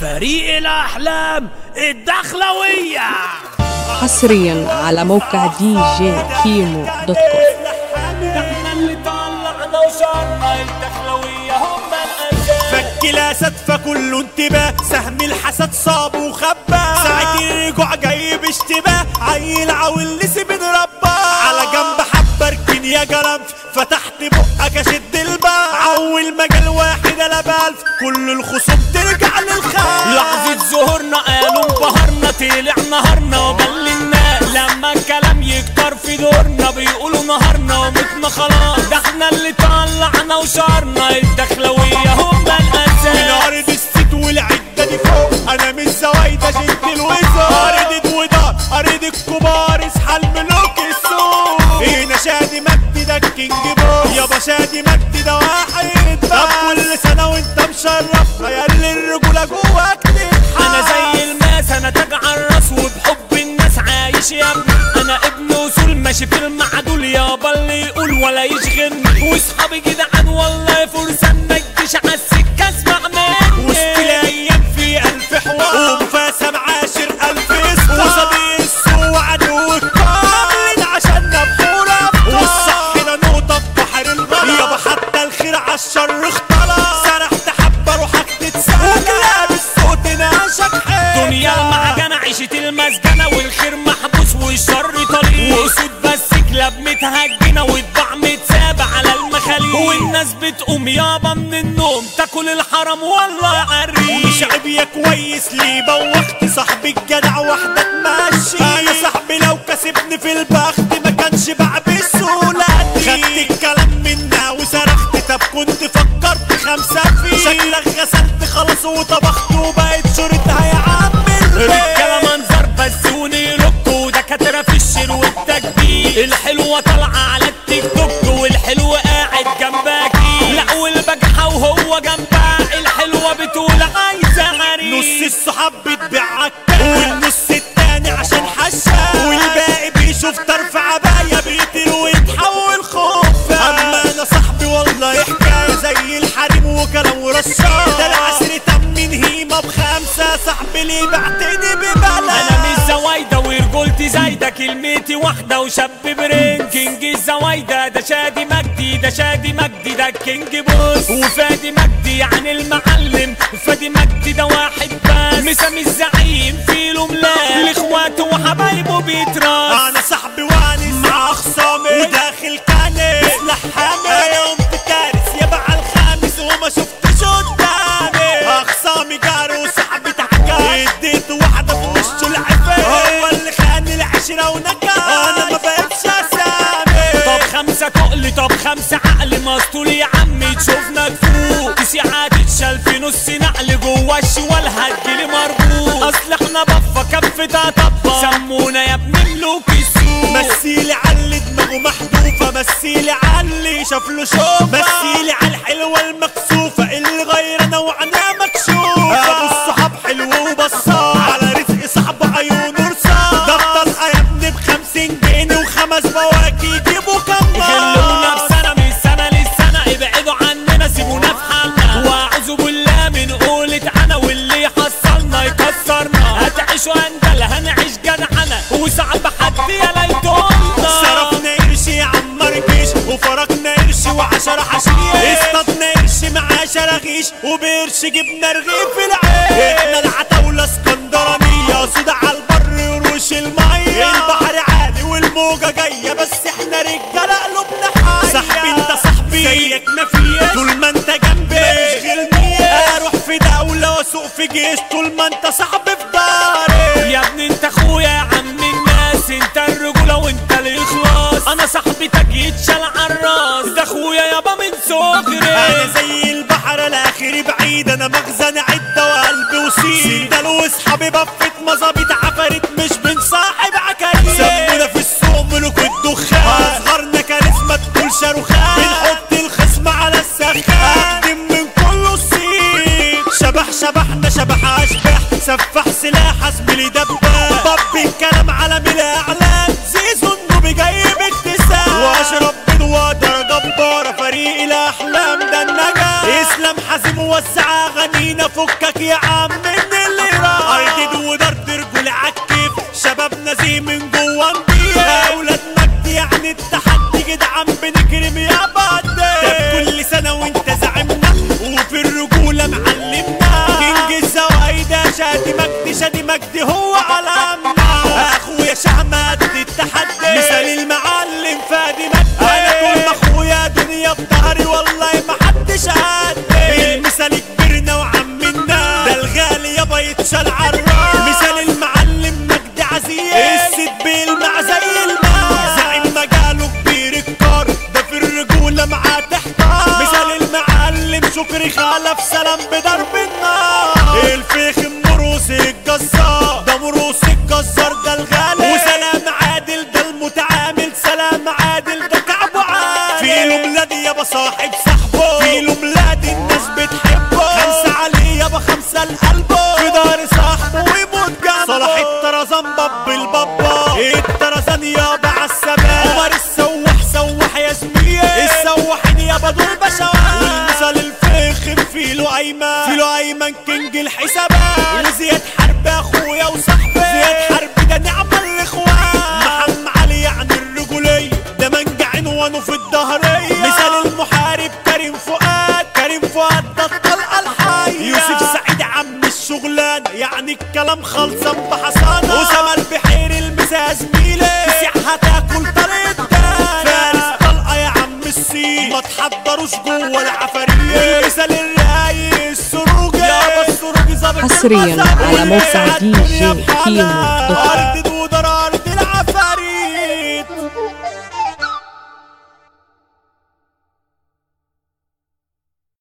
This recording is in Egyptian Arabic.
فريق الأحلام الدخلوية حصريا على موقع دي جي كيمو دوت كوم احنا اللي طلعنا وشرنا الدخلوية هم الأساس فك الاسد فكله انتباه سهم الحسد صاب وخبى ساعة الرجوع جاي باشتباه عيل عاول نسي من رباه على جنب حبة اركن يا جلنف فتحت بقك اشد الباب عول مجال واحد انا بألف كل الخصوم ترجع للخلف لحظة ظهورنا قالوا انبهرنا طلع نهارنا وبلنا لما الكلام يكتر في دورنا بيقولوا نهارنا ومتنا خلاص ده احنا اللي طلعنا وشارنا الدخلوية هم الأساس من ارض الست والعدة دي فوق انا مش زوايدة جنت الوزار ارض ودار ارض الكبار اصحى الملوك السوق هنا شادي مجدي ده الكينج بوس يابا شادي مجدي ده واحد بس طب كل سنة وانت مشرف عيال الرجولة جواك تتحب انا زي الماس انا تاج على الراس وبحب الناس عايش يا ابني انا ابن اصول ماشي في المعدول يابا اللي يقول ولا يشغلني واصحابي جدعان والله فرسان ما تجيش على السكه اسمع وسط مني الايام في الف حوار ومفاسم عاشر الف اسطى وصديق السوء عدو الكاملين عشان نبحورة والصح ده نقطة في بحر الغلا يابا حتى الخير عالشر اختلط سرحت حبة روحك تتسلق لابس صوت ناشك حيل دنيا المعجنة عيشة المسجنة والخير محبوس والشر طريق واسود بس كلاب متهجنة وطباع متسابة على المخاليق والناس بتقوم يابا من النوم تاكل الحرام والله عريق شعب يا كويس ليه بوخت صاحبي الجدع واحدة تمشي انا صاحبي لو كسبني في البخت ما كانش بقى بالسهولة دي خدت الكلام منها وصرخت طب كنت فكرت خمسة فيه شكلك غسلت خلاص وطبخت وبقيت شرطها يا عم الرجالة البيت منظر بس ونيلوك ودكاترة في الشير والتكبير الحلوة طالعة على التيك توك والحلو قاعد جنبك لا والبجحة وهو جنبها الحلوة بتقول عايزة عريس نص الصحاب بتبيع عكا والنص التاني عشان حشا والباقي بيشوف طرف عباية بيطير ويتحول خوف اما انا صاحبي والله حكاية زي الحريم وكلام ورشاش ده العسر تم من هيمة بخمسة صاحبي اللي بعتني ببلاش انا مش زوايدة ورجولتي زايدة كلمتي واحدة وشاب برين كينج الزوايدة ده شادي مجدي ده شادي مجدي ده الكينج بوس وفادي مجدي يعني المعلم فادي مجدي ده واحد بس مسامي الزعيم في له ملاك لاخواته وحبايبه بيتراس انا صاحبي وانس مع خصامي وداخل كاني سلاح حامي انا قمت كارث يابا على الخامس وما شفتش قدامي اخصامي جاري وصاحبي تحكى اديت واحدة في وشه العفاف هو اللي خان العشرة ونكا انا ما بقتش اسامي طب خمسة تقل طب خمسة عقل مسطول يا عمي تشوفنا تفوق تسيعات تتشال في نص نقل جوا الشوال هتجيلي مربوط اصل احنا بفة كفتها طبة سمونا يا ابن ملوك السوق مثيلي على دماغه محذوفة مثيلي على اللي شاف له شوفة مثيلي على الحلوة المكسوفة اللي غير نوعنا مكشوفة ابو الصحاب حلو وبصار على رزق صاحبه عيونه رصاص ده الطلقة يا ابني بخمسين جنيه وخمس بواكي يجيبوا كم خلونا في سنة من سنة للسنة ابعدوا عننا سيبونا في حالنا واعوذ بالله من قولة انا واللي يحصلنا يكسرنا هتعيشوا اندل هنعيش جدعنة وصعب حد يا ليتونا صرفنا قرش يا عمار جيش وفرقنا قرش وعشرة حشيش اصطادنا قرش مع عشرة غيش وبقرش جبنا رغيف العيش احنا العتاولة اسكندرانية صدع على البر وروش المية البحر عالي والموجة جاية بس احنا رجالة قلوبنا حية صاحبي انت صاحبي زيك ما فيش طول ما انت جنبي اشغلني اروح في دولة واسوق في جيش طول ما انت صاحبي في داري يا ابني انت اخويا يا عم الناس انت الرجولة وانت الاخلاص انا صاحبي تاج يتشال عالراس ده اخويا يابا من صغري انا زي البحر الاخر بعيد انا مخزن عدة وقلبي وسيد سندال واصحابي بفت مظابيط عفاريت مش بنصاحب عكاريت سمونا في السوق ملوك الدخان اصغرنا كاريزما تقول شاروخان بنحط الخصم على السخان اقدم من كله السيد شبح شبحنا شبح اشباح سفح سلاح زميلي دباب طب الكلام على الاعلام زيزو النوبي جاي باكتساب واشرب بدوى درجة جبارة فريق الاحلام ده النجاح اسلام حازم وزع اغانينا فكك يا عم من اللي راح ارجد ودرد رجول عكف شباب نزيه من جوا نضيع اولاد مجد يعني التحدي جدعان بنكرم يا بعد ده كل سنه وانت زعمنا وفي الرجوله معلمنا كينج الزوايده شادي مجدي شادي مجدي هو علامنا اخويا شحمة قد التحدي مثال المعلم فادي مجدي انا طول ما اخويا دنيا في ظهري والله ما حدش قدي المثال كبرنا وعمنا ده الغالي يابا يتشال عالراس مثال المعلم مجدي عزيز الست بيلمع زي الماء زعيم مجاله كبير الكار ده في الرجولة معاه تحتار مثال المعلم شكري خلف سلام بضرب النار الفيخ مروس الجزار ده مروس الجزار ده الغالي وسلام عادل ده المتعامل سلام عادل ده كعبه عادل في له ميلادي يابا صاحب صاحبه في له ميلادي الناس بتحبه خمسة عليه يابا خمسة لقلبه في دار صاحبه ويموت جنبه صلاح الطرزان باب البابا الطرزان يابا عالسباب عمر السواح سواح يا زميلي السواحين يابا دول بشوات والمثال الفخم في له ايمن في له ايمن كينج الحسابات وزياد حرب اخويا وصاحبي زياد حرب ده نعمة الاخوان محمد علي يعني الرجولية ده منجع عنوانه في الظهرية مثال المحارب كريم فؤاد كريم فؤاد ده الطلقة الحية يوسف سعيد عم الشغلان يعني الكلام خلصان بحصانة أسامة البحيري المسا زميلي تسيحها تاكل طريق فارس طلقة يا عم السي ما تحضروش جوه العفارية والمثال الرايق السروجي يابا السروجي ظابط حصرياً المسا على موقع دي جي والدنيا بحالها. كيمو دوت كوم. أردد ودرار